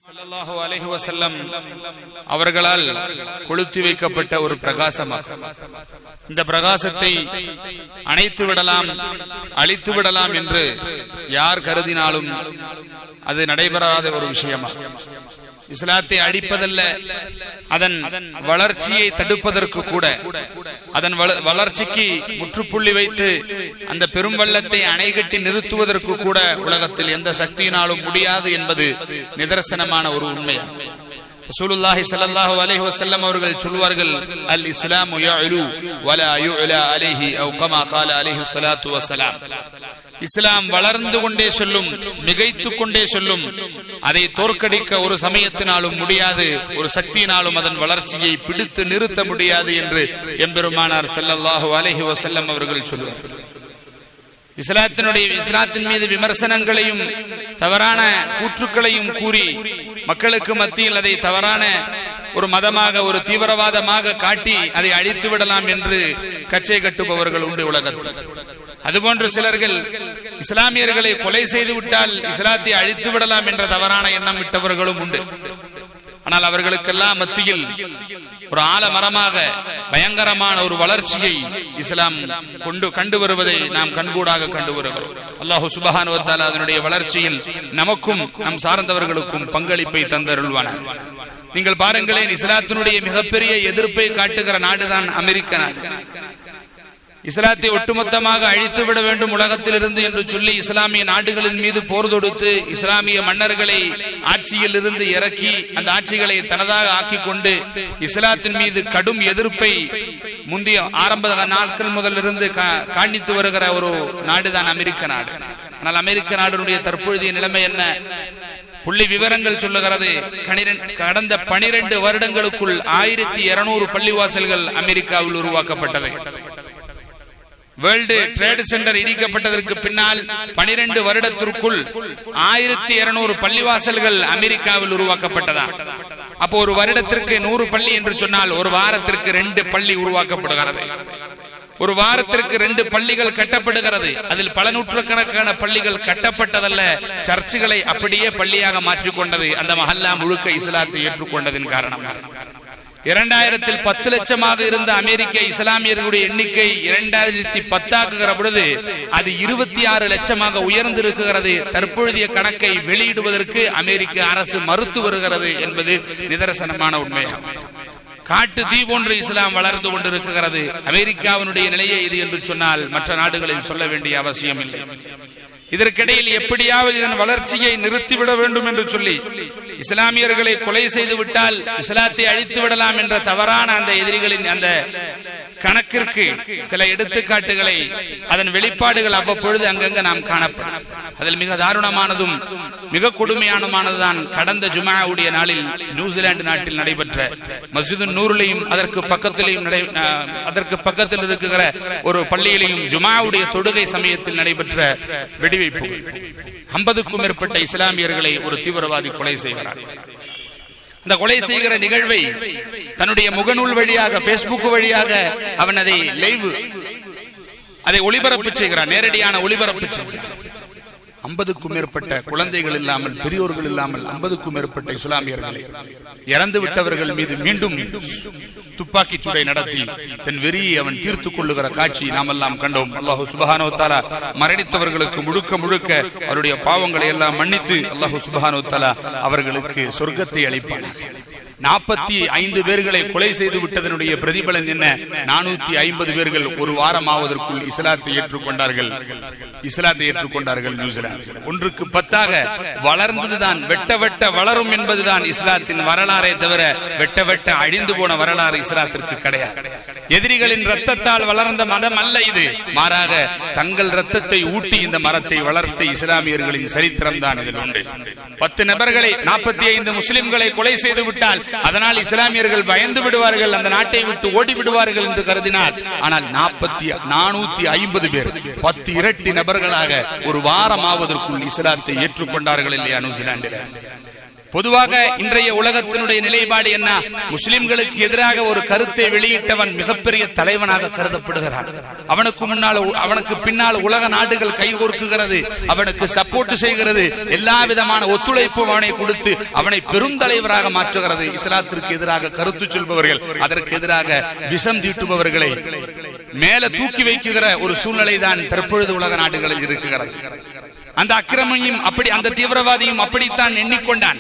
ஸல்லல்லாஹு அலைஹி வஸல்லம் அவர்களால் கொளுத்தி வைக்கப்பட்ட ஒரு பிரகாசமா இந்த பிரகாசத்தை அணைத்து விடலாம் அழித்து விடலாம் என்று யார் கருதினாலும் அது நடைபெறாத ஒரு விஷயமா இஸ்லாத்தை அழிப்பதல்ல அதன் வளர்ச்சியை தடுப்பதற்கு கூட அதன் வள- வளர்ச்சிக்கு முற்றுப்புள்ளி வைத்து அந்த பெரும் வெள்ளத்தை அணைகட்டி நிறுத்துவதற்கு கூட உலகத்தில் எந்த சக்தியினாலும் முடியாது என்பது நிதர்சனமான ஒரு உண்மையா ரசூலுல்லாஹி ஸல்லல்லாஹு அலைஹி வஸல்லம் அவர்கள் சொல்வார்கள் அல் இஸ்லாமு யஅலு வலா யுஅலா அலைஹி அவ் கமா قال அலைஹி ஸலாத்து வஸலாம் இஸ்லாம் வளர்ந்து கொண்டே சொல்லும் மிகைத்துக் கொண்டே சொல்லும் அதை தோற்கடிக்க ஒரு சமயத்தினாலும் முடியாது ஒரு சக்தியினாலும் அதன் வளர்ச்சியை பிடித்து நிறுத்த முடியாது என்று எம்பெருமானார் ஸல்லல்லாஹு அலைஹி வஸல்லம் அவர்கள் சொல்வார்கள் இஸ்லாத்தினுடைய இஸ்லாத்தின் மீது விமர்சனங்களையும் தவறான கூற்றுக்களையும் கூறி மக்களுக்கு மத்தியில் அதை தவறான ஒரு மதமாக ஒரு தீவிரவாதமாக காட்டி அதை அழித்து விடலாம் என்று கச்சை கட்டுபவர்கள் உண்டு உலகத்தில் அதுபோன்று சிலர்கள் இஸ்லாமியர்களை கொலை செய்து விட்டால் இஸ்லாத்தை அழித்து விடலாம் என்ற தவறான எண்ணம் விட்டவர்களும் உண்டு ஆனால் அவர்களுக்கெல்லாம் மத்தியில் ஒரு ஆலமரமாக பயங்கரமான ஒரு வளர்ச்சியை இஸ்லாம் கொண்டு கண்டு வருவதை நாம் கண்கூடாக கண்டு வருகிறோம் அல்லாஹு சுபஹானு வத்தாலா அதனுடைய வளர்ச்சியில் நமக்கும் நம் சார்ந்தவர்களுக்கும் பங்களிப்பை தந்தருள்வானார் நீங்கள் பாருங்களேன் இஸ்லாத்தினுடைய மிகப்பெரிய எதிர்ப்பை காட்டுகிற நாடுதான் அமெரிக்க நாடு இஸ்லாத்தை ஒட்டுமொத்தமாக அழித்துவிட வேண்டும் உலகத்திலிருந்து என்று சொல்லி இஸ்லாமிய நாடுகளின் மீது போர் தொடுத்து இஸ்லாமிய மன்னர்களை ஆட்சியில் இருந்து இறக்கி அந்த ஆட்சிகளை தனதாக ஆக்கிக் கொண்டு இஸ்லாத்தின் மீது கடும் எதிர்ப்பை முந்தைய ஆரம்ப நாட்கள் முதலிருந்து கா- காண்பித்து வருகிற ஒரு நாடுதான் அமெரிக்க நாடு ஆனால் அமெரிக்க நாடுடைய தற்பொழுதைய நிலைமை என்ன புள்ளி விவரங்கள் சொல்லுகிறது கனிரெண்- கடந்த பனிரெண்டு வருடங்களுக்குள் ஆயிரத்தி இருநூறு பள்ளிவாசல்கள் அமெரிக்காவில் உருவாக்கப்பட்டது வேர்ல்டு ட்ரேட் சென்டர் இடிக்கப்பட்டதற்கு பின்னால் பனிரெண்டு வருடத்திற்குள் ஆயிரத்தி இருநூறு பள்ளிவாசல்கள் அமெரிக்காவில் உருவாக்கப்பட்டதா அப்போ ஒரு வருடத்திற்கு நூறு பள்ளி என்று சொன்னால் ஒரு வாரத்திற்கு ரெண்டு பள்ளி உருவாக்கப்படுகிறது ஒரு வாரத்திற்கு ரெண்டு பள்ளிகள் கட்டப்படுகிறது அதில் பல நூற்றுக்கணக்கான பள்ளிகள் கட்டப்பட்டதல்ல சர்ச்சுகளை அப்படியே பள்ளியாக மாற்றிக்கொண்டது அந்த மஹல்லா முழுக்க இஸ்லாத்தை ஏற்றுக்கொண்டதின் காரணமாக இரண்டாயிரத்தில் பத்து லட்சமாக இருந்த அமெரிக்க இஸ்லாமியர்களுடைய எண்ணிக்கை இரண்டாயிரத்தி பத்தாக்குகிற பொழுது அது இருபத்தி ஆறு லட்சமாக உயர்ந்திருக்கிறது தற்பொழுதைய கணக்கை வெளியிடுவதற்கு அமெரிக்க அரசு மறுத்து வருகிறது என்பது நிதர்சனமான உண்மையாகும் காட்டு தீ போன்று இஸ்லாம் வளர்ந்து கொண்டிருக்கிறது அமெரிக்காவினுடைய நிலையே இது என்று சொன்னால் மற்ற நாடுகளில் சொல்ல வேண்டிய அவசியம் இல்லை இதற்கிடையில் எப்படியாவது இதன் வளர்ச்சியை நிறுத்திவிட வேண்டும் என்று சொல்லி இஸ்லாமியர்களை கொலை செய்து விட்டால் இஸ்லாத்தை அழித்து விடலாம் என்ற தவறான அந்த எதிரிகளின் அந்த கணக்கிற்கு சில எடுத்துக்காட்டுகளை அதன் வெளிப்பாடுகள் அவ்வப்பொழுது அங்கங்க நாம் காணப்படும் அதில் மிக தாருணமானதும் மிக கொடுமையானதுதான் கடந்த ஜுமாவுடைய நாளில் நியூசிலாந்து நாட்டில் நடைபெற்ற மஸ்ஜிது நூரிலையும் அதற்கு பக்கத்திலையும் நடை அஹ், அதற்கு பக்கத்தில் இருக்கிற ஒரு பள்ளியிலையும் ஜுமாவுடைய தொடுகை சமயத்தில் நடைபெற்ற வெடிவைப்புகள் ஐம்பதுக்கும் மேற்பட்ட இஸ்லாமியர்களை ஒரு தீவிரவாதி கொலை செய்கிறார் அந்த கொலை செய்கிற நிகழ்வை தன்னுடைய முகநூல் வழியாக பேஸ்புக் வழியாக அவன் அதை லைவ் அதை ஒளிபரப்பு செய்கிறான் நேரடியான ஒளிபரப்பு செய்கிறான் ஐம்பதுக்கும் மேற்பட்ட குழந்தைகள் இல்லாமல் பெரியோர்கள் இல்லாமல் ஐம்பதுக்கும் மேற்பட்ட இஸ்லாமியர்களை இறந்து விட்டவர்கள் மீது மீண்டும் துப்பாக்கி சூடை நடத்தி தன் வெறியை அவன் தீர்த்துக் கொள்ளுகிற காட்சி நாமெல்லாம் கண்டோம் அல்லாஹு சுபஹானோ தாலா மரணித்தவர்களுக்கு முழுக்க முழுக்க அவருடைய பாவங்களை எல்லாம் மன்னித்து அல்லாஹு சுபஹானோ தாலா அவர்களுக்கு சொர்க்கத்தை அளிப்பானாக நாற்பத்தி ஐந்து பேர்களை கொலை செய்து விட்டதனுடைய பிரதிபலன் என்ன நானூத்தி ஐம்பது பேர்கள் ஒரு வாரம் ஆவதற்குள் இஸ்லாத்தை ஏற்றுக்கொண்டார்கள் இஸ்லாத்தை ஏற்றுக்கொண்டார்கள் நியூசிலாந்து ஒன்றுக்கு பத்தாக வளர்ந்ததுதான் வெட்ட வெட்ட வளரும் என்பதுதான் இஸ்லாத்தின் வரலாறே தவிர வெட்ட வெட்ட அழிந்து போன வரலாறு இஸ்லாத்திற்கு கிடையாது எதிரிகளின் ரத்தத்தால் வளர்ந்த மதம் அல்ல இது மாறாக தங்கள் ரத்தத்தை ஊட்டி இந்த மரத்தை வளர்த்த இஸ்லாமியர்களின் சரித்திரம் தான் இதில் உண்டு பத்து நபர்களை நாற்பத்தி ஐந்து முஸ்லிம்களை கொலை செய்து விட்டால் அதனால் இஸ்லாமியர்கள் பயந்து விடுவார்கள் அந்த நாட்டை விட்டு ஓடி விடுவார்கள் என்று கருதினார் ஆனால் நாற்பத்தி நானூத்தி ஐம்பது பேர் பத்து இரட்டி நபர்களாக ஒரு வாரம் ஆவதற்குள் இஸ்லாத்தை ஏற்றுக்கொண்டார்கள் இல்லையா நியூசிலாந்தில் பொதுவாக இன்றைய உலகத்தினுடைய நிலைப்பாடு என்ன முஸ்லிம்களுக்கு எதிராக ஒரு கருத்தை வெளியிட்டவன் மிகப்பெரிய தலைவனாக கருதப்படுகிறான் அவனுக்கு முன்னால் அவனுக்கு பின்னால் உலக நாடுகள் கைகோர்க்குகிறது அவனுக்கு சப்போர்ட் செய்கிறது எல்லா விதமான ஒத்துழைப்பும் அவனை கொடுத்து அவனை பெருந்தலைவராக மாற்றுகிறது இஸ்லாத்திற்கு எதிராக கருத்து சொல்பவர்கள் அதற்கு எதிராக விஷம் தீட்டுபவர்களை மேல தூக்கி வைக்குகிற ஒரு சூழ்நிலை தான் தற்பொழுது உலக நாடுகளில் இருக்கிறது அந்த அக்கிரமியும் அப்படி அந்த தீவிரவாதியும் அப்படித்தான் எண்ணிக்கொண்டான்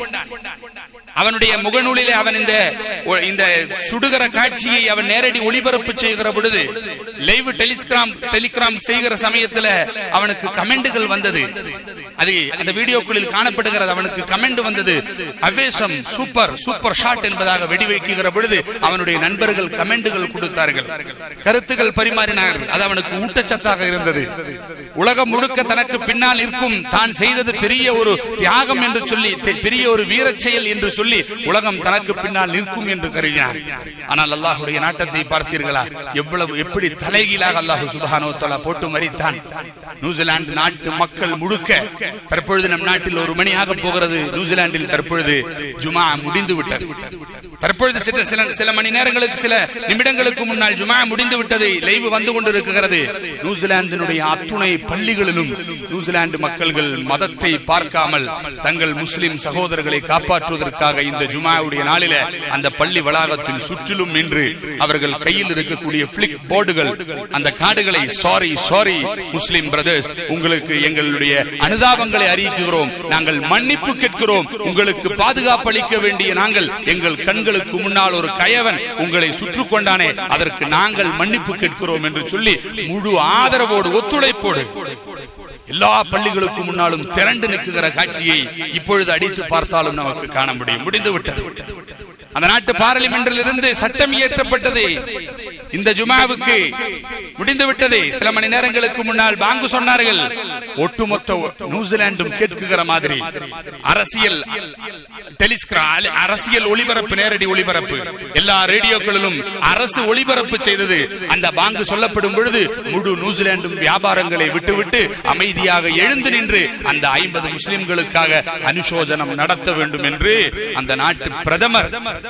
அவனுடைய முகநூலிலே அவன் இந்த இந்த சுடுகிற காட்சியை அவன் நேரடி ஒளிபரப்பு செய்கிற பொழுது லைவ் டெலிகிராம் டெலிகிராம் செய்கிற சமயத்துல அவனுக்கு கமெண்டுகள் வந்தது அது அந்த வீடியோக்களில் காணப்படுகிறது அவனுக்கு கமெண்ட் வந்தது அவேசம் சூப்பர் சூப்பர் ஷாட் என்பதாக வெடி வைக்குகிற பொழுது அவனுடைய நண்பர்கள் கமெண்டுகள் கொடுத்தார்கள் கருத்துக்கள் பரிமாறினார்கள் அது அவனுக்கு ஊட்டச்சத்தாக இருந்தது உலகம் முழுக்க தனக்கு பின்னால் இருக்கும் தான் செய்தது பெரிய ஒரு தியாகம் என்று சொல்லி பெரிய ஒரு வீரச் செயல் என்று சொல்லி உலகம் தனக்கு பின்னால் நிற்கும் என்று கருதினார் ஆனால் அல்லாஹுடைய நாட்டத்தை பார்த்தீர்களா எவ்வளவு எப்படி தலைகீழாக அல்லாஹு சுபஹானோ தலா போட்டு மறித்தான் நியூசிலாந்து நாட்டு மக்கள் முழுக்க தற்பொழுது நம் நாட்டில் ஒரு மணியாக போகிறது நியூசிலாந்தில் தற்பொழுது ஜுமா முடிந்து விட்டது தற்பொழுது சில சில சில மணி நேரங்களுக்கு சில நிமிடங்களுக்கு முன்னால் ஜுமா முடிந்து விட்டது லைவ் வந்து கொண்டிருக்கிறது நியூசிலாந்தினுடைய அத்துணை பள்ளிகளிலும் நியூசிலாந்து மக்கள்கள் மதத்தை பார்க்காமல் தங்கள் முஸ்லிம் சகோதரர்களை காப்பாற்றுவதற்காக இந்த ஜுமாவுடைய நாளில அந்த பள்ளி வளாகத்தில் சுற்றிலும் நின்று அவர்கள் கையில் இருக்கக்கூடிய பிளிக் போர்டுகள் அந்த கார்டுகளை சாரி சாரி முஸ்லிம் பிரதர்ஸ் உங்களுக்கு எங்களுடைய அனுதாபங்களை அறிவிக்கிறோம் நாங்கள் மன்னிப்பு கேட்கிறோம் உங்களுக்கு பாதுகாப்பு அளிக்க வேண்டிய நாங்கள் எங்கள் கண்களுக்கு முன்னால் ஒரு கயவன் உங்களை சுற்று கொண்டானே அதற்கு நாங்கள் மன்னிப்பு கேட்கிறோம் என்று சொல்லி முழு ஆதரவோடு ஒத்துழைப்போடு எல்லா பள்ளிகளுக்கு முன்னாலும் திரண்டு நிற்குகிற காட்சியை இப்பொழுது அடித்து பார்த்தாலும் நமக்கு காண முடியும் முடிந்து விட்டது அந்த நாட்டு பாராளுமன்றில் இருந்து சட்டம் இயற்றப்பட்டது இந்த ஜுமாவுக்கு முடிந்து விட்டது சில மணி நேரங்களுக்கு முன்னால் பாங்கு சொன்னார்கள் ஒட்டுமொத்த நியூசிலாண்டும் கேட்குகிற மாதிரி அரசியல் டெலிஸ்கிரா அரசியல் ஒளிபரப்பு நேரடி ஒளிபரப்பு எல்லா ரேடியோக்களிலும் அரசு ஒளிபரப்பு செய்தது அந்த பாங்கு சொல்லப்படும் பொழுது முழு நியூசிலாண்டும் வியாபாரங்களை விட்டுவிட்டு அமைதியாக எழுந்து நின்று அந்த ஐம்பது முஸ்லிம்களுக்காக அனுசோதனம் நடத்த வேண்டும் என்று அந்த நாட்டு பிரதமர்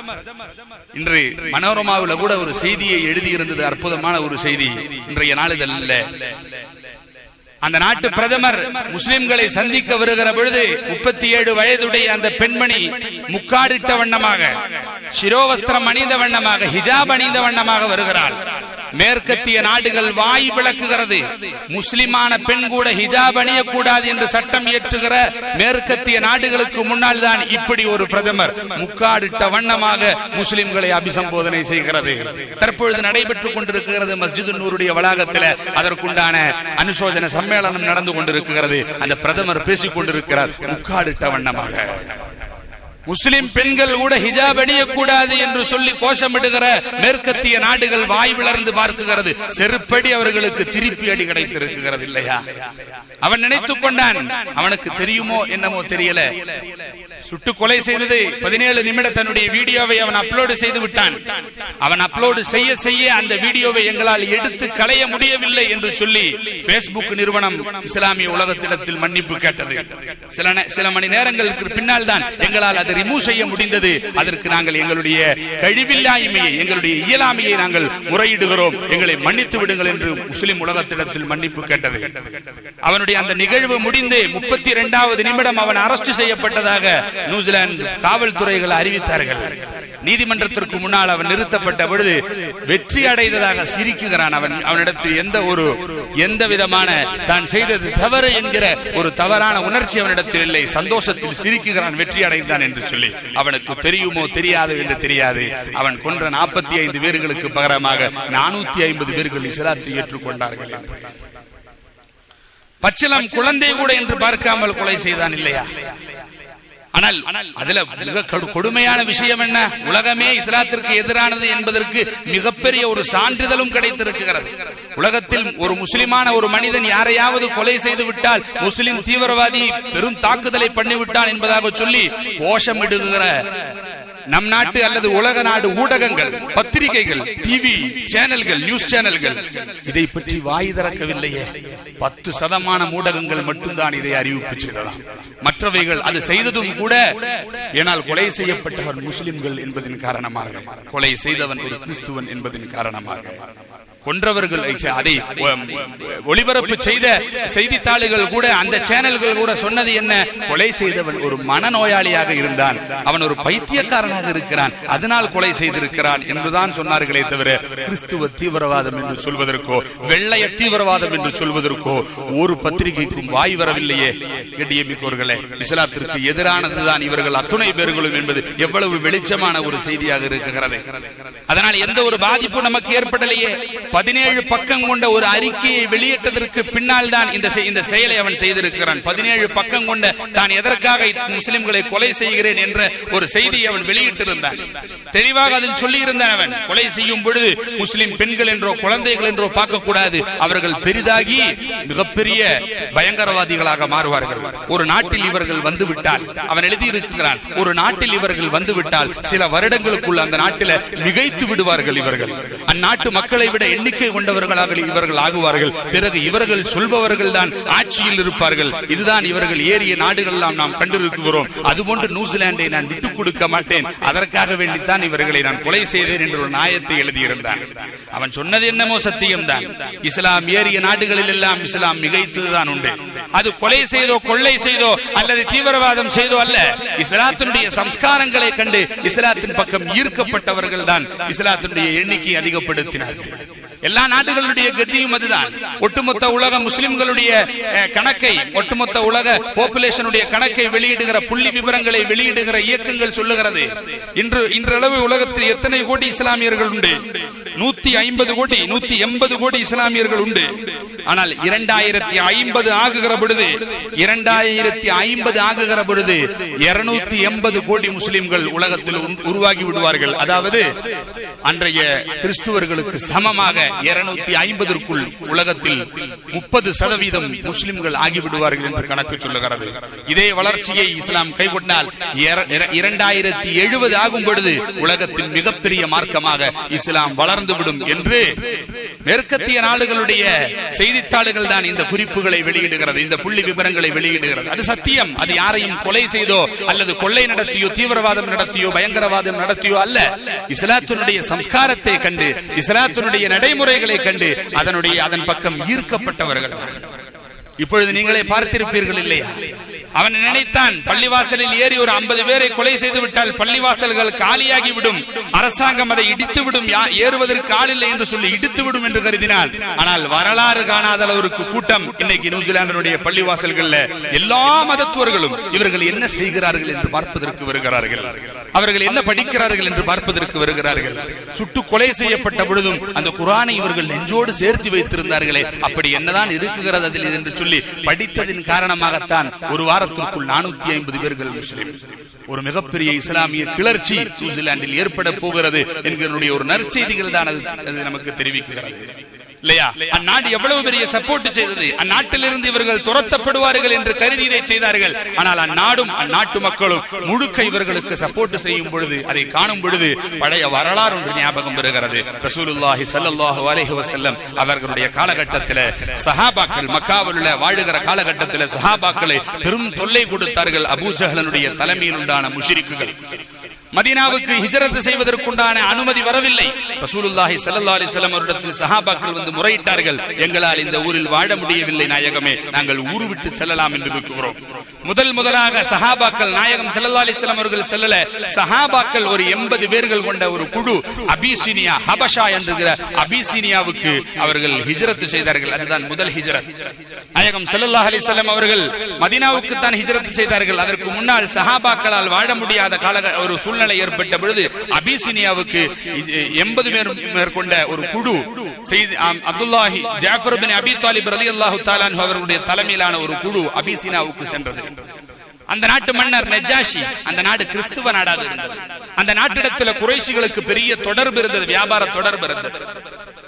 இன்று மனோரமாவில் கூட ஒரு செய்தியை எழுதியிருந்தது அற்புதமான ஒரு செய்தி இன்றைய நாளிதழில் அந்த நாட்டு பிரதமர் முஸ்லிம்களை சந்திக்க வருகிற பொழுது முப்பத்தி ஏழு வயதுடைய அந்த பெண்மணி முக்காடிட்ட வண்ணமாக சிரோவஸ்திரம் அணிந்த வண்ணமாக ஹிஜாப் அணிந்த வண்ணமாக வருகிறாள் மேற்கத்திய நாடுகள் வாய் விளக்குகிறது முஸ்லிமான பெண் கூட ஹிஜாப் அணியக்கூடாது என்று சட்டம் இயற்றுகிற மேற்கத்திய நாடுகளுக்கு முன்னால் தான் இப்படி ஒரு பிரதமர் முக்காடிட்ட வண்ணமாக முஸ்லிம்களை அபிசம்போதனை செய்கிறது தற்பொழுது நடைபெற்றுக் கொண்டிருக்கிறது மஸ்ஜிது நூருடைய வளாகத்தில் அதற்குண்டான அனுசோதன சம்மேளனம் நடந்து கொண்டிருக்கிறது அந்த பிரதமர் பேசிக் கொண்டிருக்கிறார் முக்காடிட்ட வண்ணமாக முஸ்லிம் பெண்கள் கூட ஹிஜாப் அணியக்கூடாது என்று சொல்லி கோஷமிடுகிற மேற்கத்திய நாடுகள் வாய் விளர்ந்து பார்க்குகிறது செருப்படி அவர்களுக்கு திருப்பி அடி கிடைத்திருக்கிறது இல்லையா அவன் நினைத்துக் கொண்டான் அவனுக்கு தெரியுமோ என்னமோ தெரியல சுட்டு கொலை செய்தது பதினேழு நிமிட தன்னுடைய வீடியோவை அவன் அப்லோடு செய்து விட்டான் அவன் அப்லோடு செய்ய செய்ய அந்த வீடியோவை எங்களால் எடுத்து களைய முடியவில்லை என்று சொல்லி பேஸ்புக் நிறுவனம் இஸ்லாமிய உலகத்திடத்தில் மன்னிப்பு கேட்டது சில சில மணி நேரங்களுக்கு பின்னால் தான் எங்களால் அதை ரிமூவ் செய்ய முடிந்தது அதற்கு நாங்கள் எங்களுடைய கழிவில்லாய்மையை எங்களுடைய இயலாமையை நாங்கள் முறையிடுகிறோம் எங்களை மன்னித்து விடுங்கள் என்று முஸ்லிம் உலகத்திடத்தில் மன்னிப்பு கேட்டது அவனுடைய அந்த நிகழ்வு முடிந்து முப்பத்தி இரண்டாவது நிமிடம் அவன் அரஸ்ட் செய்யப்பட்டதாக நியூசிலாந்து காவல்துறைகள் அறிவித்தார்கள் நீதிமன்றத்திற்கு முன்னால் அவன் நிறுத்தப்பட்ட பொழுது வெற்றி அடைந்ததாக சிரிக்குகிறான் அவன் அவனிடத்தில் எந்த ஒரு எந்த விதமான தான் செய்தது தவறு என்கிற ஒரு தவறான உணர்ச்சி அவனிடத்தில் இல்லை சந்தோஷத்தில் சிரிக்குகிறான் வெற்றி அடைந்தான் என்று சொல்லி அவனுக்கு தெரியுமோ தெரியாது என்று தெரியாது அவன் கொன்ற நாற்பத்தி ஐந்து பேர்களுக்கு பகரமாக நானூத்தி ஐம்பது பேர்கள் இஸ்லாத்தை ஏற்றுக்கொண்டார்கள் பச்சிலம் குழந்தை கூட என்று பார்க்காமல் கொலை செய்தான் இல்லையா ஆனால் அதுல மிக கொடுமையான விஷயம் என்ன உலகமே இஸ்லாத்திற்கு எதிரானது என்பதற்கு மிகப்பெரிய ஒரு சான்றிதழும் கிடைத்திருக்கிறது உலகத்தில் ஒரு முஸ்லிமான ஒரு மனிதன் யாரையாவது கொலை செய்து விட்டால் முஸ்லிம் தீவிரவாதி பெரும் தாக்குதலை பண்ணிவிட்டான் என்பதாக சொல்லி கோஷமிடுகிற நம் நாட்டு அல்லது உலக நாடு ஊடகங்கள் பத்திரிகைகள் டிவி சேனல்கள் நியூஸ் சேனல்கள் இதை பற்றி வாய் திறக்கவில்லையே பத்து சதமான ஊடகங்கள் மட்டும்தான் இதை அறிவிப்பு செய்ததாம் மற்றவைகள் அது செய்ததும் கூட ஏனால் கொலை செய்யப்பட்டவர் முஸ்லிம்கள் என்பதன் காரணமாக கொலை செய்தவன் ஒரு கிறிஸ்துவன் என்பதன் காரணமாக கொன்றவர்கள் அதை ஒளிபரப்பு செய்த செய்தித்தாள்கள் கூட அந்த சேனல்கள் கூட சொன்னது என்ன கொலை செய்தவன் ஒரு மனநோயாளியாக இருந்தான் அவன் ஒரு பைத்தியக்காரனாக இருக்கிறான் அதனால் கொலை செய்திருக்கிறான் என்றுதான் சொன்னார்களே தவிர கிறிஸ்துவ தீவிரவாதம் என்று சொல்வதற்கோ வெள்ளைய தீவிரவாதம் என்று சொல்வதற்கோ ஒரு பத்திரிகைக்கும் வாய் வரவில்லையே கெட்டியமிக்கோர்களே இஸ்லாத்திற்கு எதிரானதுதான் இவர்கள் அத்துணை பேர்களும் என்பது எவ்வளவு வெளிச்சமான ஒரு செய்தியாக இருக்கிறது அதனால் எந்த ஒரு பாதிப்பு நமக்கு ஏற்படலையே பதினேழு பக்கம் கொண்ட ஒரு அறிக்கையை வெளியிட்டதற்கு பின்னால் தான் இந்த இந்த செயலை அவன் செய்திருக்கிறான் பதினேழு பக்கம் கொண்ட தான் எதற்காக முஸ்லிம்களை கொலை செய்கிறேன் என்ற ஒரு செய்தியை அவன் வெளியிட்டிருந்தான் தெளிவாக அதில் சொல்லி இருந்தான் அவன் கொலை செய்யும் பொழுது முஸ்லிம் பெண்கள் என்றோ குழந்தைகள் என்றோ பார்க்க கூடாது அவர்கள் பெரிதாகி மிகப்பெரிய பயங்கரவாதிகளாக மாறுவார்கள் ஒரு நாட்டில் இவர்கள் வந்து விட்டால் அவன் எழுதியிருக்கிறான் ஒரு நாட்டில் இவர்கள் வந்து விட்டால் சில வருடங்களுக்குள் அந்த நாட்டில் மிகைத்து விடுவார்கள் இவர்கள் அந்நாட்டு மக்களை விட எண்ணிக்கை கொண்டவர்களாக இவர்கள் ஆகுவார்கள் பிறகு இவர்கள் சொல்பவர்கள் தான் ஆட்சியில் இருப்பார்கள் இதுதான் இவர்கள் ஏறிய நாடுகள் நாம் கண்டிருக்கிறோம் அதுபோன்று நியூசிலாண்டை நான் விட்டுக் கொடுக்க மாட்டேன் அதற்காக வேண்டித்தான் இவர்களை நான் கொலை செய்தேன் என்ற ஒரு நாயத்தை எழுதியிருந்தான் அவன் சொன்னது என்னமோ சத்தியம்தான் இஸ்லாம் ஏறிய நாடுகளில் எல்லாம் இஸ்லாம் மிகைத்ததுதான் உண்டு அது கொலை செய்தோ கொள்ளை செய்தோ அல்லது தீவிரவாதம் செய்தோ அல்ல இஸ்லாத்தினுடைய சம்ஸ்காரங்களை கண்டு இஸ்லாத்தின் பக்கம் ஈர்க்கப்பட்டவர்கள் தான் இஸ்லாத்தினுடைய எண்ணிக்கை அதிகப்படுத்தினார்கள் எல்லா நாடுகளுடைய கத்தியும் அதுதான் ஒட்டுமொத்த உலக முஸ்லிம்களுடைய கணக்கை ஒட்டுமொத்த உலக பாப்புலேஷனுடைய கணக்கை வெளியிடுகிற புள்ளி விவரங்களை வெளியிடுகிற இயக்கங்கள் சொல்லுகிறது இன்று இன்றளவு உலகத்தில் எத்தனை கோடி இஸ்லாமியர்கள் உண்டு நூத்தி ஐம்பது கோடி நூத்தி எண்பது கோடி இஸ்லாமியர்கள் உண்டு ஆனால் இரண்டாயிரத்தி ஐம்பது ஆகுகிற பொழுது இரண்டாயிரத்தி ஐம்பது ஆகுகிற பொழுது இருநூத்தி எண்பது கோடி முஸ்லிம்கள் உலகத்தில் உருவாகி விடுவார்கள் அதாவது அன்றைய கிறிஸ்துவர்களுக்கு சமமாக இருநூத்தி ஐம்பதற்குள் உலகத்தில் முப்பது சதவீதம் முஸ்லிம்கள் ஆகிவிடுவார்கள் என்று கணக்கு சொல்லுகிறது இதே வளர்ச்சியை இஸ்லாம் கைகொண்டால் இரண்டாயிரத்தி எழுபது ஆகும் பொழுது உலகத்தின் மிகப்பெரிய மார்க்கமாக இஸ்லாம் வளர்ந்துவிடும் என்று மேற்கத்திய நாடுகளுடைய செய்தித்தாள்கள் தான் இந்த குறிப்புகளை வெளியிடுகிறது இந்த புள்ளி விவரங்களை வெளியிடுகிறது அது சத்தியம் அது யாரையும் கொலை செய்தோ அல்லது கொள்ளை நடத்தியோ தீவிரவாதம் நடத்தியோ பயங்கரவாதம் நடத்தியோ அல்ல இஸ்லாத்தினுடைய சம்ஸ்காரத்தை கண்டு இஸ்லாத்தினுடைய நடைமுறைகளை கண்டு அதனுடைய அதன் பக்கம் ஈர்க்கப்பட்டவர்கள் இப்பொழுது நீங்களே பார்த்திருப்பீர்கள் இல்லையா அவன் நினைத்தான் பள்ளிவாசலில் ஏறி ஒரு ஐம்பது பேரை கொலை செய்து விட்டால் பள்ளிவாசல்கள் காலியாகி விடும் அரசாங்கம் அதை இடித்து விடும் ஏறுவதற்கு ஆள் இல்லை என்று சொல்லி இடித்து விடும் என்று கருதினால் ஆனால் வரலாறு காணாத அளவிற்கு கூட்டம் இன்னைக்கு நியூசிலாந்தினுடைய பள்ளிவாசல்கள்ல எல்லா மதத்துவர்களும் இவர்கள் என்ன செய்கிறார்கள் என்று பார்ப்பதற்கு வருகிறார்கள் அவர்கள் என்ன படிக்கிறார்கள் என்று பார்ப்பதற்கு வருகிறார்கள் சுட்டு கொலை செய்யப்பட்ட பொழுதும் அந்த குரானை இவர்கள் நெஞ்சோடு சேர்த்து வைத்திருந்தார்களே அப்படி என்னதான் இருக்குகிறது அதில் என்று சொல்லி படித்ததின் காரணமாகத்தான் ஒரு வாரத்திற்குள் நானூத்தி ஐம்பது பேர்கள் முஸ்லிம் ஒரு மிகப்பெரிய இஸ்லாமிய கிளர்ச்சி நியூசிலாந்தில் ஏற்பட போகிறது என்கிற ஒரு நற்செய்திகள் தான் அது நமக்கு தெரிவிக்கிறது இல்லையா அந்நாடு எவ்வளவு பெரிய சப்போர்ட் செய்தது அந்நாட்டிலிருந்து இவர்கள் துரத்தப்படுவார்கள் என்று கருதி இதை செய்தார்கள் ஆனால் அந்நாடும் அந்நாட்டு மக்களும் முழுக்க இவர்களுக்கு சப்போர்ட் செய்யும் பொழுது அதை காணும் பொழுது பழைய வரலாறு ஒன்று ஞாபகம் வருகிறது ரசூலுல்லாஹி ஸல்லல்லாஹு அலைஹி வஸல்லம் அவர்களுடைய காலகட்டத்தில் சஹாபாக்கள் மக்காவில் உள்ள வாழுகிற காலகட்டத்தில் சஹாபாக்களை பெரும் தொல்லை கொடுத்தார்கள் அபூ ஜஹலனுடைய தலைமையில் உண்டான முஷிரிக்குகள் மதீனாவுக்கு ஹிஜரத் செய்வதற்குண்டான அனுமதி வரவில்லை ரசூலுல்லாஹி ஸல்லல்லாஹு அலைஹி வஸல்லம் அவரிடத்தில் சஹாபாக்கள் வந்து முறையிட்டார்கள் எங்களால் இந்த ஊரில் வாழ முடியவில்லை நாயகமே நாங்கள் ஊர் விட்டு செல்லலாம் என்று இருக்கிறோம் முதல் முதலாக சஹாபாக்கள் நாயகம் ஸல்லல்லாஹு அலைஹி வஸல்லம் அவர்கள் செல்லல சஹாபாக்கள் ஒரு எண்பது பேர்கள் கொண்ட ஒரு குழு அபிசீனியா ஹபஷா என்கிற அபிசீனியாவுக்கு அவர்கள் ஹிஜரத் செய்தார்கள் அதுதான் முதல் ஹிஜரத் நாயகம் ஸல்லல்லாஹு அலைஹி வஸல்லம் அவர்கள் மதீனாவுக்கு தான் ஹிஜரத் செய்தார்கள் அதற்கு முன்னால் சஹாபாக்களால் வாழ முடியாத கால ஒரு சூழ்நிலை ஏற்பட்ட பொழுது அபிசீனியாவுக்கு எண்பது பேர் மேற்கொண்ட ஒரு குழு செய்தி அப்துல்லாஹி ஜாஃபர் பின் அபி தாலிப் ரலி அல்லாஹு தாலான் அவர்களுடைய தலைமையிலான ஒரு குழு அபிசீனாவுக்கு சென்றது அந்த நாட்டு மன்னர் நெஜாஷி அந்த நாடு கிறிஸ்துவ நாடாக இருந்தது அந்த நாட்டிடத்துல குறைசிகளுக்கு பெரிய தொடர்பு இருந்தது வியாபார தொடர்பு இருந்தது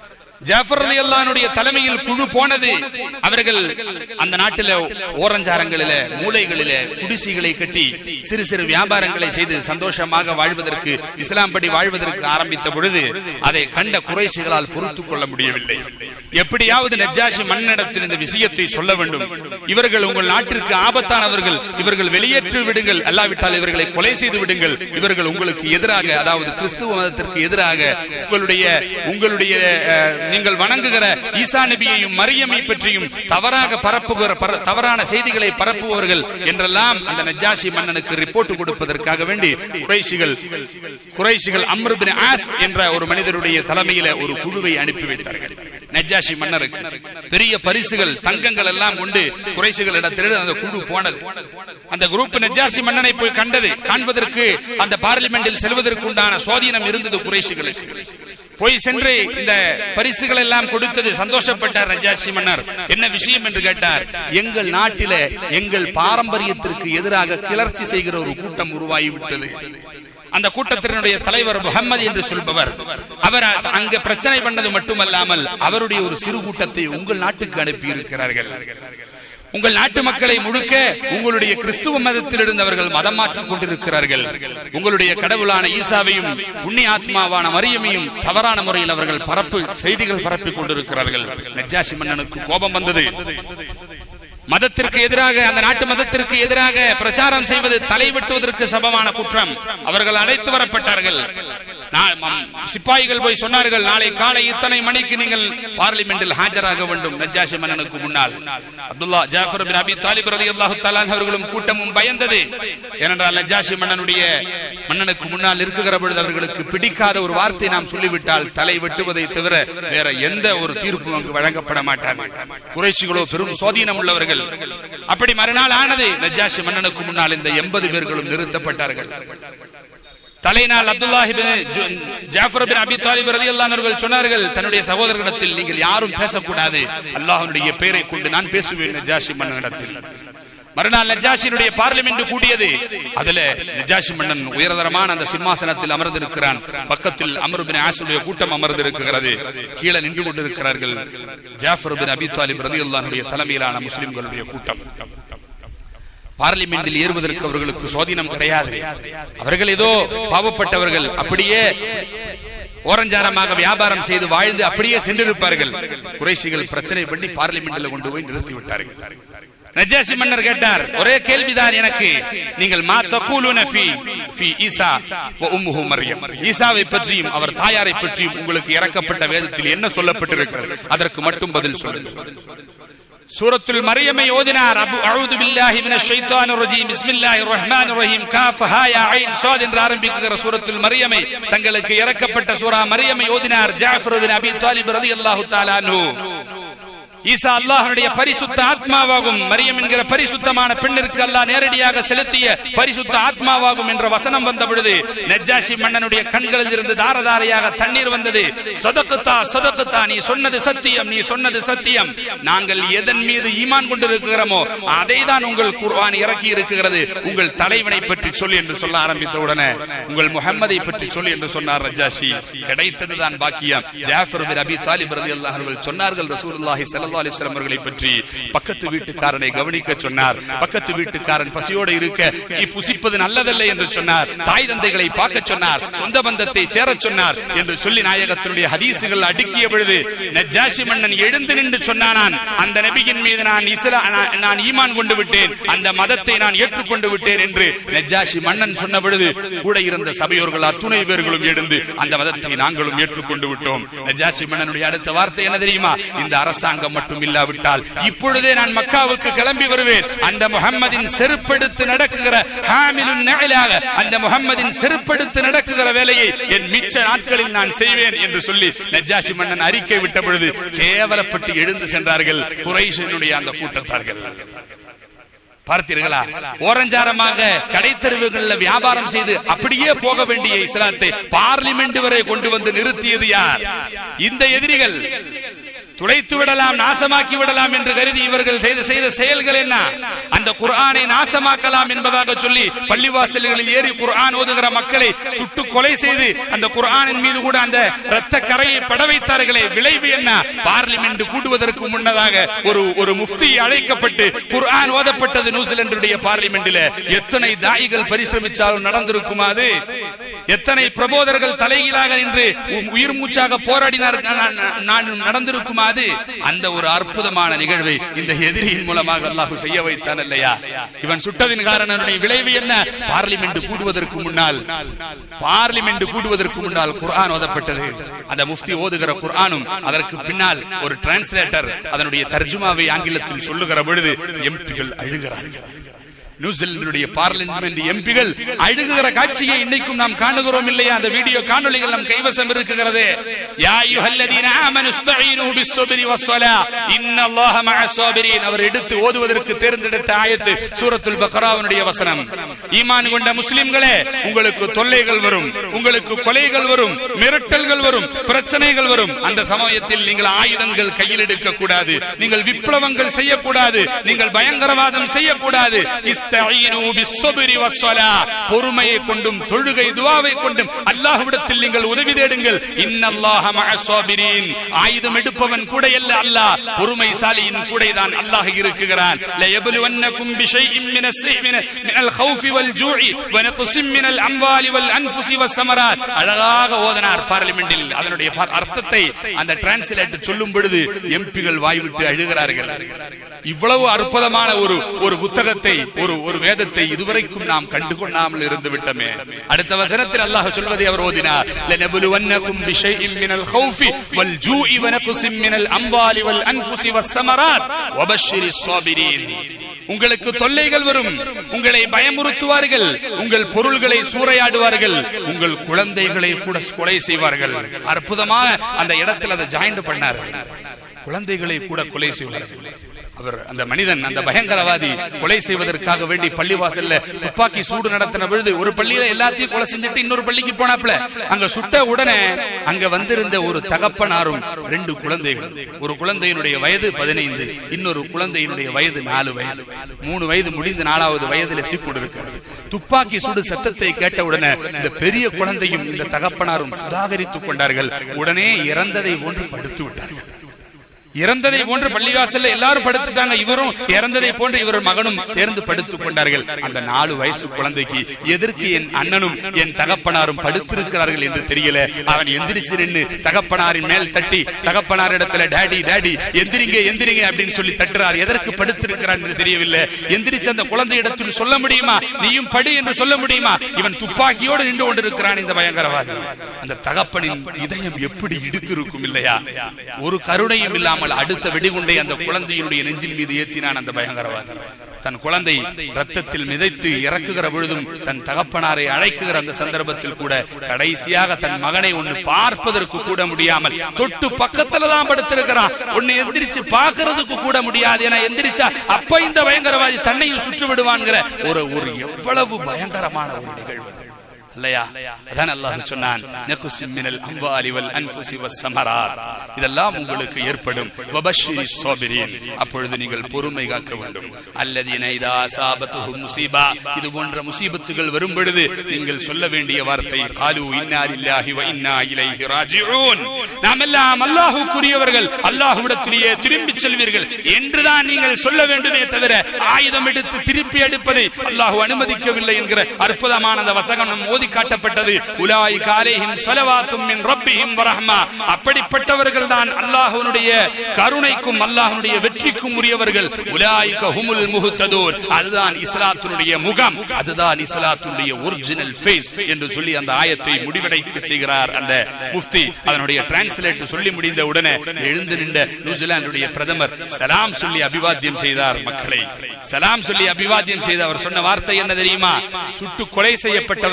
ஜாஃபர் அலி அல்லானுடைய தலைமையில் குழு போனது அவர்கள் அந்த நாட்டில ஓரஞ்சாரங்களில மூலைகளில குடிசைகளை கட்டி சிறு சிறு வியாபாரங்களை செய்து சந்தோஷமாக வாழ்வதற்கு இஸ்லாம் படி வாழ்வதற்கு ஆரம்பித்த பொழுது அதை கண்ட குறைசிகளால் பொறுத்துக் கொள்ள முடியவில்லை எப்படியாவது நஜ்ஜாஷி மன்னிடத்தில் இந்த விஷயத்தை சொல்ல வேண்டும் இவர்கள் உங்கள் நாட்டிற்கு ஆபத்தானவர்கள் இவர்கள் வெளியேற்றி விடுங்கள் அல்லாவிட்டால் இவர்களை கொலை செய்து விடுங்கள் இவர்கள் உங்களுக்கு எதிராக அதாவது கிறிஸ்துவ மதத்திற்கு எதிராக உங்களுடைய உங்களுடைய அஹ், நீங்கள் வணங்குகிற ஈசா நபியையும் மரியமை பற்றியும் தவறாக பரப்புகிற பர- தவறான செய்திகளை பரப்புபவர்கள் என்றெல்லாம் அந்த நஜாஷி மன்னனுக்கு ரிப்போர்ட் கொடுப்பதற்காக வேண்டி குறைஷிகள் குறைஷிகள் அம்ருபின் ஆஸ் என்ற ஒரு மனிதருடைய தலைமையில ஒரு குழுவை அனுப்பி வைத்தார்கள் நஜாஷி மன்னருக்கு பெரிய பரிசுகள் தங்கங்கள் எல்லாம் கொண்டு குறைஷிகள் இடத்திலிருந்து அந்த குழு போனது அந்த குரூப் நஜாசி மன்னனை போய் கண்டது காண்பதற்கு அந்த பார்லிமெண்டில் செல்வதற்கு உண்டான சுவாதீனம் இருந்தது குறைஷிகளுக்கு போய் சென்று இந்த பரிசுகள் எல்லாம் கொடுத்தது சந்தோஷப்பட்டார் நஜாஷி மன்னர் என்ன விஷயம் என்று கேட்டார் எங்கள் நாட்டில எங்கள் பாரம்பரியத்திற்கு எதிராக கிளர்ச்சி செய்கிற ஒரு கூட்டம் உருவாகிவிட்டது அந்த கூட்டத்தினுடைய தலைவர் முகம்மது என்று சொல்பவர் அவர் அங்க பிரச்சனை பண்ணது மட்டுமல்லாமல் அவருடைய ஒரு சிறு கூட்டத்தை உங்கள் நாட்டுக்கு அனுப்பி இருக்கிறார்கள் உங்கள் நாட்டு மக்களை முழுக்க உங்களுடைய கிறிஸ்துவ மதத்தில் இருந்தவர்கள் மதம் மாற்றிக் கொண்டிருக்கிறார்கள் உங்களுடைய கடவுளான ஈசாவையும் புண்ணிய ஆத்மாவான மரியமையும் தவறான முறையில் அவர்கள் பரப்பு செய்திகள் பரப்பிக் கொண்டிருக்கிறார்கள் நஜ்ஜாசி மன்னனுக்கு கோபம் வந்தது மதத்திற்கு எதிராக அந்த நாட்டு மதத்திற்கு எதிராக பிரச்சாரம் செய்வது தலை வெட்டுவதற்கு சமமான குற்றம் அவர்கள் அழைத்து வரப்பட்டார்கள் நா- மம்- சிப்பாய்கள் போய் சொன்னார்கள் நாளை காலை இத்தனை மணிக்கு நீங்கள் பார்லிமெண்டில் ஆஜராக வேண்டும் நஜ்ஜாஷி மன்னனுக்கு முன்னால் அப்துல்லா ஜாஃபர் பின் அபி தாலிப் ரலியல்லாஹு தஆலா அவர்களும் கூட்டமும் பயந்தது ஏனென்றால் நஜ்ஜாஷி மன்னனுடைய மன்னனுக்கு முன்னால் இருக்குகிற பொழுது அவர்களுக்கு பிடிக்காத ஒரு வார்த்தை நாம் சொல்லிவிட்டால் தலை வெட்டுவதை தவிர வேற எந்த ஒரு தீர்ப்பும் அங்கு வழங்கப்பட மாட்டாது குறைஷிகளோ பெரும் சுவாதீனம் உள்ளவர்கள் அப்படி மறுநாள் ஆனது நஜ்ஜாஷி மன்னனுக்கு முன்னால் இந்த எண்பது பேர்களும் நிறுத்தப்பட்டார்கள் தலைநாள் அப்துல்லாஹி பின் ஜு- ஜாஃபர் பின் அபி தாலிப் ரலியல்லாஹு அன்ஹு அவர்கள் சொன்னார்கள் தன்னுடைய சகோதரர்களிடத்தில் நீங்கள் யாரும் பேசக்கூடாது அல்லாஹ்வுடைய பெயரை கொண்டு நான் பேசுவேன் நஜாஷி மன்னனிடத்தில் மறுநாள் நஜாஷினுடைய பார்லிமெண்ட் கூடியது அதுல நஜாஷி மன்னன் உயர்தரமான அந்த சிம்மாசனத்தில் அமர்ந்திருக்கிறான் பக்கத்தில் அமர் பின் ஆசுடைய கூட்டம் அமர்ந்திருக்கிறது கீழே நின்று கொண்டிருக்கிறார்கள் ஜாஃபர் பின் அபி தாலிப் ரலியல்லாஹுடைய தலைமையிலான முஸ்லிம்களுடைய கூட்டம் பார்லிமெண்டில் ஏறுவதற்கு அவர்களுக்கு சுவாதீனம் கிடையாது அவர்கள் ஏதோ பாவப்பட்டவர்கள் அப்படியே ஓரஞ்சாரமாக வியாபாரம் செய்து வாழ்ந்து அப்படியே சென்றிருப்பார்கள் குறைசிகள் பிரச்சனை பண்ணி பார்லிமெண்டில் கொண்டு போய் நிறுத்தி விட்டார்கள் நஜாசி மன்னர் கேட்டார் ஒரே கேள்விதான் எனக்கு நீங்கள் மா தகூலுன ஃபீ ஃபீ ஈசா வ உம்முஹு மரியம் ஈசாவை பற்றியும் அவர் தாயாரை பற்றியும் உங்களுக்கு இறக்கப்பட்ட வேதத்தில் என்ன சொல்லப்பட்டிருக்கிறது அதற்கு மட்டும் பதில் சொல்லுங்கள் சூரத்துல் மரியமை ஓதினார் அபு அஊது பில்லாஹி மினஷ் ஷைத்தானிர் ரஜீம் பிஸ்மில்லாஹிர் ரஹ்மானிர் ரஹீம் காஃப் ஹா யா ஐன் ஸாத் என்று ஆரம்பிக்கிற சூரத்துல் மரியமை தங்களுக்கு இறக்கப்பட்ட சூரா மரியமை ஓதினார் ஜாஃபர் பின் அபி தாலிப் ரலியல்லாஹு தஆலா அன்ஹு ஈசா அல்லாஹ்வுடைய பரிசுத்த ஆத்மாவாகும் மரியம் என்கிற பரிசுத்தமான பெண்ணிற்கு அல்லாஹ் நேரடியாக செலுத்திய பரிசுத்த ஆத்மாவாகும் என்ற வசனம் வந்த பொழுது நஜ்ஜாஷி மன்னனுடைய கண்களில் இருந்து தாரதாரையாக தண்ணீர் வந்தது சொதக்குத்தா சொதக்குத்தா நீ சொன்னது சத்தியம் நீ சொன்னது சத்தியம் நாங்கள் எதன் மீது ஈமான் கொண்டிருக்கிறோமோ அதை தான் உங்கள் குர்ஆன் இறக்கி இருக்கிறது உங்கள் தலைவனை பற்றி சொல் என்று சொல்ல ஆரம்பித்த உடனே உங்கள் முகம்மதை பற்றி சொல் என்று சொன்னார் நஜ்ஜாஷி கிடைத்ததுதான் பாக்கியம் ஜாஃபர் பின் அபி தாலிப் ரலியல்லாஹு அன்ஹு சொன்னார்கள் ரசூலுல்லாஹி ஸல்லல்லாஹு அலைஹி வஸல்லம் அவர்களை பற்றி பக்கத்து வீட்டுக்காரனை கவனிக்க சொன்னார் பக்கத்து வீட்டுக்காரன் பசியோடு இருக்க நீ புசிப்பது நல்லதல்ல என்று சொன்னார் தாய் தந்தைகளை பார்க்க சொன்னார் சொந்த பந்தத்தை சேரச் சொன்னார் என்று சொல்லி நாயகத்தினுடைய ஹதீசுகள் அடுக்கிய பொழுது நஜ்ஜாஷி மன்னன் எழுந்து நின்று சொன்னானான் அந்த நபியின் மீது நான் இஸ்லா நான்- நான் ஈமான் கொண்டு விட்டேன் அந்த மதத்தை நான் ஏற்றுக்கொண்டு விட்டேன் என்று நஜ்ஜாஷி மன்னன் சொன்ன பொழுது கூட இருந்த சபையோர்கள் அத்துணை பேர்களும் எழுந்து அந்த மதத்தை நாங்களும் ஏற்றுக்கொண்டு விட்டோம் நஜ்ஜாஷி மன்னனுடைய அடுத்த வார்த்தை என்ன தெரியுமா இந்த அரசாங்கம் மட்டும் இல்லாவிட்டால் இப்பொழுதே நான் மக்காவுக்கு கிளம்பி வருவேன் அந்த முகம்மதின் செருப்படுத்து நடக்குகிற ஹாமிலுன் நஅலாக அந்த முகம்மதின் செருப்படுத்து நடக்குகிற வேலையை என் மிச்ச நாட்களில் நான் செய்வேன் என்று சொல்லி நஜ்ஜாஷி மன்னன் அறிக்கை விட்ட பொழுது கேவலப்பட்டு எழுந்து சென்றார்கள் குறைஷனுடைய அந்த கூட்டத்தார்கள் பார்த்தீர்களா ஓரஞ்சாரமாக கடைத்தெருவுகளில் வியாபாரம் செய்து அப்படியே போக வேண்டிய இஸ்லாத்தை பார்லிமெண்ட் வரை கொண்டு வந்து நிறுத்தியது யார் இந்த எதிரிகள் துளைத்து விடலாம் நாசமாக்கி விடலாம் என்று கருதி இவர்கள் செய்த செய்த செயல்கள் என்ன அந்த குர்ஆனை நாசமாக்கலாம் என்பதாக சொல்லி பள்ளிவாசல்களில் ஏறி குர்ஆன் ஓதுகிற மக்களை சுட்டு கொலை செய்து அந்த குர்ஆனின் மீது கூட அந்த இரத்த கரையை பட வைத்தார்களே விளைவு என்ன பார்லிமெண்ட் கூடுவதற்கு முன்னதாக ஒரு ஒரு முஃப்தி அழைக்கப்பட்டு குர்ஆன் ஓதப்பட்டது நியூசிலாந்துடைய பார்லிமெண்டில் எத்தனை தாயிகள் பரிசிரமிச்சாலும் நடந்திருக்குமா அது எத்தனை பிரபோதர்கள் தலைகீழாக நின்று உ- உயிர் மூச்சாக போராடினார் நா- நா- நான் நடந்திருக்குமா அது அந்த ஒரு அற்புதமான நிகழ்வை இந்த எதிரியின் மூலமாக அல்லாஹ் செய்ய வைத்தான் இல்லையா இவன் சுட்டதின் காரணம் விளைவு என்ன பார்லிமெண்ட் கூடுவதற்கு முன்னால் பார்லிமெண்ட் கூடுவதற்கு முன்னால் குர்ஆன் ஓதப்பட்டது அந்த முஃப்தி ஓதுகிற குர்ஆனும் அதற்கு பின்னால் ஒரு டிரான்ஸ்லேட்டர் அதனுடைய தர்ஜுமாவை ஆங்கிலத்தில் சொல்லுகிற பொழுது எம்பிகள் அழுகிறார்கள் நியூசிலாந்துடைய பார்லிமெண்ட் எம்பிகள் அழுகுகிற காட்சியை இன்னைக்கும் நாம் காணுகிறோம் இல்லையா அந்த வீடியோ காணொளிகள் நம் கைவசம் இருக்கிறது யா அய்யுஹல்லதீன ஆமனு இஸ்தஈனு பிஸ்ஸப்ரி வஸ்ஸலா இன்னல்லாஹ மஅஸ் ஸாபிரீன் அவர் எடுத்து ஓதுவதற்கு தேர்ந்தெடுத்த ஆயத்து சூரத்துல் பக்ராவுடைய வசனம் ஈமான் கொண்ட முஸ்லிம்களே உங்களுக்கு தொல்லைகள் வரும் உங்களுக்கு கொலைகள் வரும் மிரட்டல்கள் வரும் பிரச்சனைகள் வரும் அந்த சமயத்தில் நீங்கள் ஆயுதங்கள் கையில் எடுக்க கூடாது நீங்கள் விப்ளவங்கள் செய்யக்கூடாது நீங்கள் பயங்கரவாதம் செய்யக்கூடாது இஸ்தஈனு பிஸ்ஸப்ரி வஸ்ஸலா பொறுமையை கொண்டும் தொழுகை துஆவை கொண்டும் அல்லாஹ்விடத்தில் நீங்கள் உதவி தேடுங்கள் இன்னல்லாஹ மஅஸ் ஸாபிரீன் ஆயுதம் எடுப்பவன் கூட அல்ல அல்லாஹ் பொறுமைசாலியின் கூட தான் அல்லாஹ் இருக்குகிறான் லயப்லுவன்னகும் பிஷைஇன் மினஸ் மினல் ஹௌஃபி வல் ஜூஇ வ நக்ஸிம் மினல் அம்வாலி வல் அன்ஃபுஸி வஸ் ஸமராத் அழகாக ஓதனார் பார்லிமெண்டில் அதனுடைய பா- அர்த்தத்தை அந்த டிரான்ஸ்லேட் சொல்லும் பொழுது எம்பிகள் வாய்விட்டு அழுகிறார்கள் இவ்வளவு அற்புதமான ஒரு ஒரு புத்தகத்தை ஒரு ஒரு வேதத்தை இதுவரைக்கும் நாம் கண்டுகொள்ளாமல் இருந்து விட்டோமே அடுத்த வசனத்தில் அல்லாஹ் சொல்வதை அவர் ஓதினார் லனபுலுவன்னகும் பிஷைஇன் மினல் ஹௌஃபி வல் ஜூஇ வ நக்ஸிம் மினல் அம்வாலி வல் அன்ஃபுஸி வஸ் ஸமராத் வபஷ்ஷிரிஸ் ஸாபிரீன் உங்களுக்கு தொல்லைகள் வரும் உங்களை பயமுறுத்துவார்கள் உங்கள் பொருள்களை சூறையாடுவார்கள் உங்கள் குழந்தைகளை கூட கொலை செய்வார்கள் அற்புதமாக அந்த இடத்தில் அதை ஜாயிண்ட் பண்ணார் குழந்தைகளை கூட கொலை செய்வார்கள் அவர் அந்த மனிதன் அந்த பயங்கரவாதி கொலை செய்வதற்காக வேண்டி பள்ளிவாசல்ல துப்பாக்கி சூடு நடத்தின பொழுது ஒரு பள்ளியில எல்லாத்தையும் கொலை செஞ்சுட்டு இன்னொரு பள்ளிக்கு போனாப்ல அங்க சுட்ட உடனே அங்க வந்திருந்த ஒரு தகப்பனாரும் ரெண்டு குழந்தைகள் ஒரு குழந்தையினுடைய வயது பதினைந்து இன்னொரு குழந்தையினுடைய வயது நாலு வயது மூணு வயது முடிந்து நாலாவது வயதில் எத்திக் கொண்டிருக்கிறது துப்பாக்கி சூடு சத்தத்தை கேட்ட உடனே இந்த பெரிய குழந்தையும் இந்த தகப்பனாரும் சுதாகரித்துக் கொண்டார்கள் உடனே இறந்ததை போன்று படுத்து விட்டார்கள் இறந்ததை போன்று பள்ளிவாசல்ல எல்லாரும் படுத்துட்டாங்க இவரும் இறந்ததை போன்று இவர் மகனும் சேர்ந்து படுத்துக் கொண்டார்கள் அந்த நாலு வயசு குழந்தைக்கு எதற்கு என் அண்ணனும் என் தகப்பனாரும் படுத்திருக்கிறார்கள் என்று தெரியல அவன் எந்திரிச்சு நின்று தகப்பனாரின் மேல் தட்டி தகப்பனார் இடத்துல டாடி டாடி எந்திரிங்க எந்திரிங்க அப்படின்னு சொல்லி தட்டுறார் எதற்கு படுத்திருக்கிறான் என்று தெரியவில்லை எந்திரிச்சு அந்த குழந்தை இடத்தில் சொல்ல முடியுமா நீயும் படு என்று சொல்ல முடியுமா இவன் துப்பாக்கியோடு நின்று கொண்டிருக்கிறான் இந்த பயங்கரவாதி அந்த தகப்பனின் இதயம் எப்படி இடித்திருக்கும் இல்லையா ஒரு கருணையும் இல்லாமல் அடுத்த வெடிகுண்டை அந்த குழந்தையினுடைய நெஞ்சின் மீது ஏற்றினான் அந்த பயங்கரவாதி தன் குழந்தை ரத்தத்தில் மிதைத்து இறக்குகிற பொழுதும் தன் தகப்பனாரை அழைக்குகிற அந்த சந்தர்ப்பத்தில் கூட கடைசியாக தன் மகனை ஒன்னு பார்ப்பதற்கு கூட முடியாமல் தொட்டு பக்கத்துல தான் படுத்திருக்கிறான் ஒன்னு எந்திரிச்சு பார்க்கறதுக்கு கூட முடியாது என எந்திரிச்சா அப்ப இந்த பயங்கரவாதி தன்னையும் சுற்று விடுவான்கிற ஒரு ஒரு எவ்வளவு பயங்கரமான ஒரு நிகழ்வு இல்லையா அதான் அல்லாஹ் சொன்னான் நகுசிம் மினல் அம்வாலி வல் அன்ஃபுஸி வஸ் ஸமராத் இதெல்லாம் உங்களுக்கு ஏற்படும் வபஷ்ஷிரி ஸாபிரீன் அப்பொழுது நீங்கள் பொறுமை காக்க வேண்டும் அல்லதீன இதா அஸாபத்துஹும் முஸீபா இது போன்ற முசீபத்துகள் வரும் பொழுது நீங்கள் சொல்ல வேண்டிய வார்த்தை காலு இன்னா லில்லாஹி வ இன்னா இலைஹி ராஜிஊன் நாம் எல்லாம் அல்லாஹ்வுக்குரியவர்கள் அல்லாஹ்விடத்திலேயே திரும்பி செல்வீர்கள் என்றுதான் நீங்கள் சொல்ல வேண்டுமே தவிர ஆயுதம் எடுத்து திருப்பி எடுப்பதை அல்லாஹ் அனுமதிக்கவில்லை என்கிற அற்புதமான அந்த வசகம் நம் ஓதி காட்டப்பட்டது உலாய் காலேஹிம் சொலவாத்தும் மின் ரப்பிஹிம் வரஹ்மா அப்படிப்பட்டவர்கள் தான் அல்லாஹ்வுடைய கருணைக்கும் அல்லாஹ்வுடைய வெற்றிக்கும் உரியவர்கள் உலாய்க ஹுமுல் முஹ்ததூன் அதுதான் இஸ்லாத்தினுடைய முகம் அதுதான் இஸ்லாத்தினுடைய ஒரிஜினல் ஃபேஸ் என்று சொல்லி அந்த ஆயத்தை முடிவடைக்க செய்கிறார் அந்த முஃப்தி அதனுடைய டிரான்ஸ்லேட் சொல்லி முடிந்த உடனே எழுந்து நின்ற நியூசிலாந்துடைய பிரதமர் சலாம் சொல்லி அபிவாத்தியம் செய்தார் மக்களை சலாம் சொல்லி அபிவாத்தியம் செய்த அவர் சொன்ன வார்த்தை என்ன தெரியுமா சுட்டு கொலை செய்யப்பட்டவர்களில்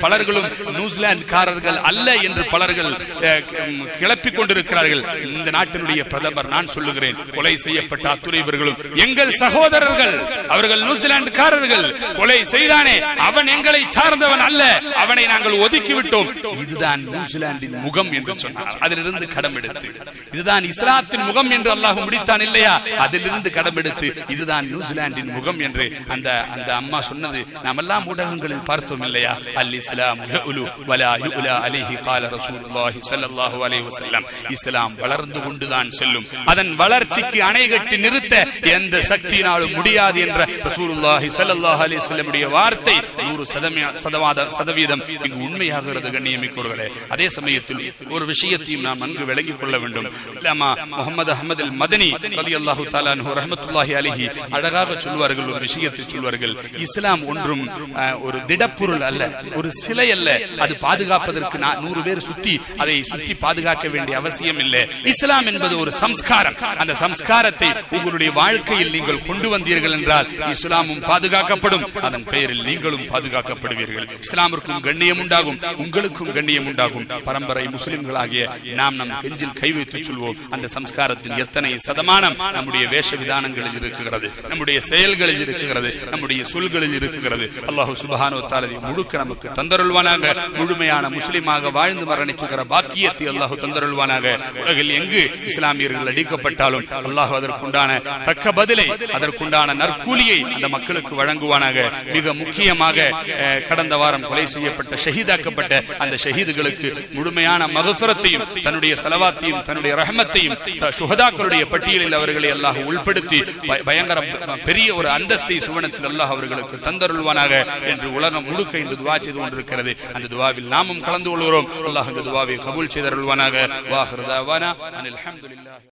பலர்களும் நியூசிலாந்துக்காரர்கள் அல்ல என்று பலர்கள் அஹ், ம், கிளப்பிக் கொண்டிருக்கிறார்கள் இந்த நாட்டினுடைய பிரதமர் நான் சொல்லுகிறேன் கொலை செய்யப்பட்ட அத்துறைவர்களும் எங்கள் சகோதரர்கள் அவர்கள் நியூசிலாந்துக்காரர்கள் கொலை செய்தானே அவன் எங்களை சார்ந்தவன் அல்ல அவனை நாங்கள் ஒதுக்கி விட்டோம் இதுதான் நியூசிலாந்தின் முகம் என்று சொன்னார் அதிலிருந்து கடம் எடுத்து இதுதான் இஸ்லாத்தின் முகம் என்று அல்லாஹ் முடித்தான் இல்லையா அதிலிருந்து கடம் எடுத்து இதுதான் நியூசிலாந்தின் முகம் என்று அந்த அந்த அம்மா சொன்னது நாம் எல்லாம் ஊடகங்களில் பார்த்தோம் இல்லையா அல் இஸ்லாம் யஉலு வலா யுலா அலைஹி கால ரசூலுல்லாஹி ஸல்லல்லாஹு அலைஹி வஸல்லம் இஸ்லாம் வளர்ந்து கொண்டுதான் செல்லும் அதன் வளர்ச்சிக்கு அணை கட்டி நிறுத்த எந்த சக்தியினாலும் முடியாது என்ற ரசூலுல்லாஹி ஸல்லல்லாஹு அலைஹி வஸல்லமுடைய வார்த்தை 100 சதம- சதவாத சதவீதம் இங்கு உண்மையாகிறது கண்ணியமிக்கவர்களே அதே சமயத்தில் ஒரு விஷயத்தையும் நாம் நன்கு விளங்கிக் கொள்ள வேண்டும் இல்லாமா முகமது அஹமது அல் மதனி ரலியல்லாஹு தஆலா அன்ஹு ரஹ்மத்துல்லாஹி அலைஹி அழகாக சொல்வார்கள் ஒரு விஷயத்தை சொல்வார்கள் இஸ்லாம் ஒன்றும் அஹ், ஒரு திடப்பொருள் அல்ல ஒரு சிலை அல்ல அது பாதுகாப்பதற்கு நா- நூறு பேர் சுத்தி அதை சுற்றி பாதுகாக்க வேண்டிய அவசியம் இல்லை இஸ்லாம் என்பது ஒரு சம்ஸ்காரம் அந்த சம்ஸ்காரத்தை உங்களுடைய வாழ்க்கையில் நீங்கள் கொண்டு வந்தீர்கள் என்றால் இஸ்லாமும் பாதுகாக்கப்படும் அதன் பெயரில் நீங்களும் பாதுகாக்கப்படுவீர்கள் இஸ்லாமிற்கும் கண்ணியம் உண்டாகும் உங்களுக்கும் கண்ணியம் உண்டாகும் பரம்பரை முஸ்லிம்களாகிய நாம் நம் கெஞ்சில் கை வைத்து சொல்வோம் அந்த சம்ஸ்காரத்தின் எத்தனை சதமானம் நம்முடைய வேஷ விதானங்களில் இருக்கிறது நம்முடைய செயல்களில் இருக்கிறது நம்முடைய சொல்களில் இருக்கிறது அல்லாஹு சுபஹானோ தாலதி முழுக்க நமக்கு தந்தருள்வானாக முழுமையான முஸ்லிமாக வாழ்ந்து மரணிக்குகிற பாக்கியத்தை அல்லாஹு தந்தருள்வானாக உலகில் எங்கு இஸ்லாமியர்கள் அடிக்கப்பட்டாலும் அல்லாஹ் அதற்குண்டான தக்க பதிலை அதற்குண்டான நற்கூலியை அந்த மக்களுக்கு வழங்குவானாக மிக முக்கியமாக அஹ், கடந்த வாரம் கொலை செய்யப்பட்ட ஷஹீதாக்கப்பட்ட அந்த ஷஹீதுகளுக்கு முழுமையான மகசுரத்தையும் தன்னுடைய செலவாத்தையும் தன்னுடைய ரஹமத்தையும் த- சுஹதாக்களுடைய பட்டியலில் அவர்களை அல்லாஹ் உள்படுத்தி ப- பயங்கர ப- பெரிய ஒரு அந்தஸ்தை சுவனத்தில் அல்லாஹ் அவர்களுக்கு தந்தருள்வானாக என்று உலகம் முழுக்க இந்த துவா செய்து கொண்டிருக்கிறது அந்த துவாவில் நாமும் கலந்து கொள்கிறோம் அல்லாஹ் இந்த துவாவை கபூல் செய்தருள்வானாக வாஹிருதாவானா அனில் அல்ஹம்துலில்லாஹ்